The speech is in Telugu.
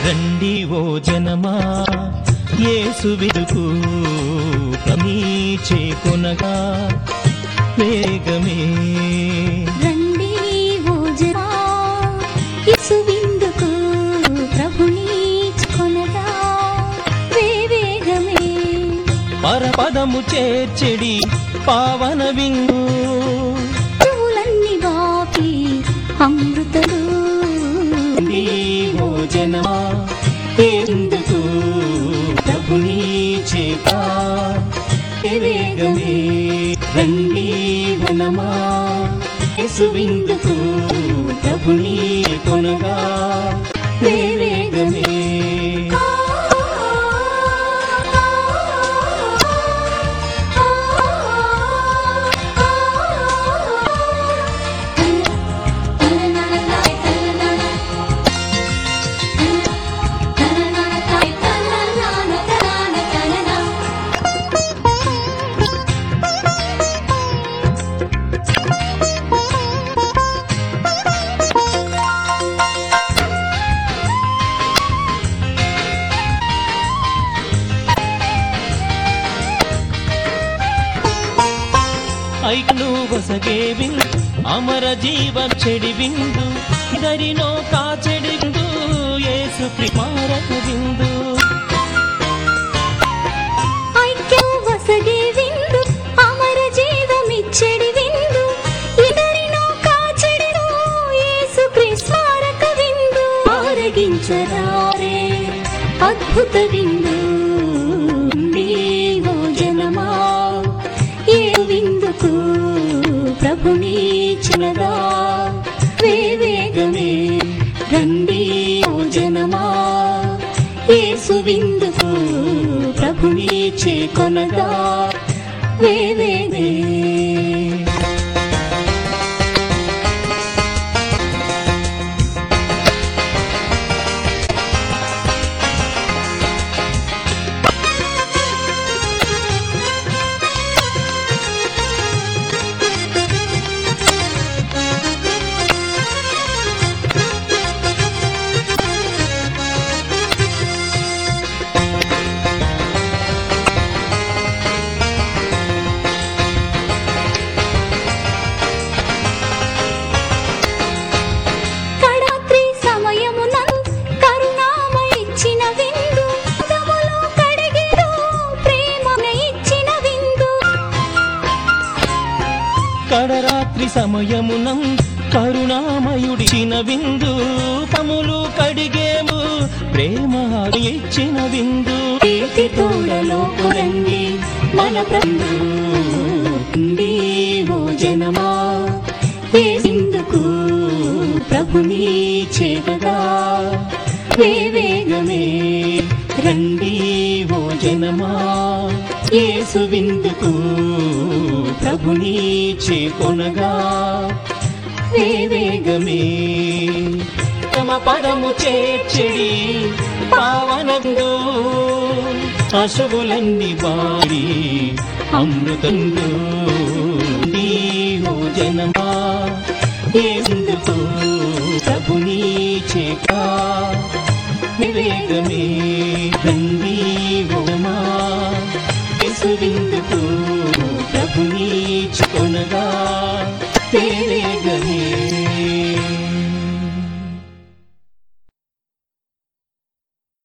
రండి ఓ జనమా యేసు విదుకు ప్రమీచే కొనగా వేగమే రండి ఓ జనా యేసు విందుకు ప్రభుని కొనగా వేవేగమే పరపదము చేర్చెడి పావన విందు చెవులన్నీ బాపి అమృతలు రండి ఓ జనమా ఎందుకు ప్రభుని చేత వేగమే రండి వనమా యేసు విందుకు ప్రభుని కొనగా వేగమే ఐకను వసగే బిందు అమర జీవ చెడి బిందు ఇదరినో కాచెడి బిందు యేసు ప్రిమారక బిందు ఐక్యం వసగే విందు అమర జీవమిచ్చడి విందు ఇదరినో కాచెడిలో యేసు క్రీస్మారక విందు ఆరగించరారే అద్భుత విందు నీవో జనమా ఏ విందుకు ప్రభుని చినగా వేవేగమే రండి ఓ జనమా యేసు విందుకు ప్రభుని చేకొనగా వేవేగే కడాత్రి సమయమునం కరుణామ ఇచ్చిన విందు పదములో కడిగిడు ప్రేమన ఇచ్చిన విందు కడరాత్రి సమయమునం కరుణామయుడిచిన విందు పములు కడిగేము ప్రేమ ఇచ్చిన విందు ప్రీతి తోడలో కురండి మన ప్రభు ఓ జనమా ఏ సిందుకు ప్రభుని చేతగా వేవేగమే రండి ఓ జనమా యేసు విందుకు ప్రభుని చేకొనగా వేవేగమే తమ పదము చేర్చెడి పావనందు అశువులన్నీ వాడి అమృతందు ఓ జనమా ఎందుకు ప్రభుని చేక వివేకమే రండి ఓమా విందుకు ప్రభుని కొనగా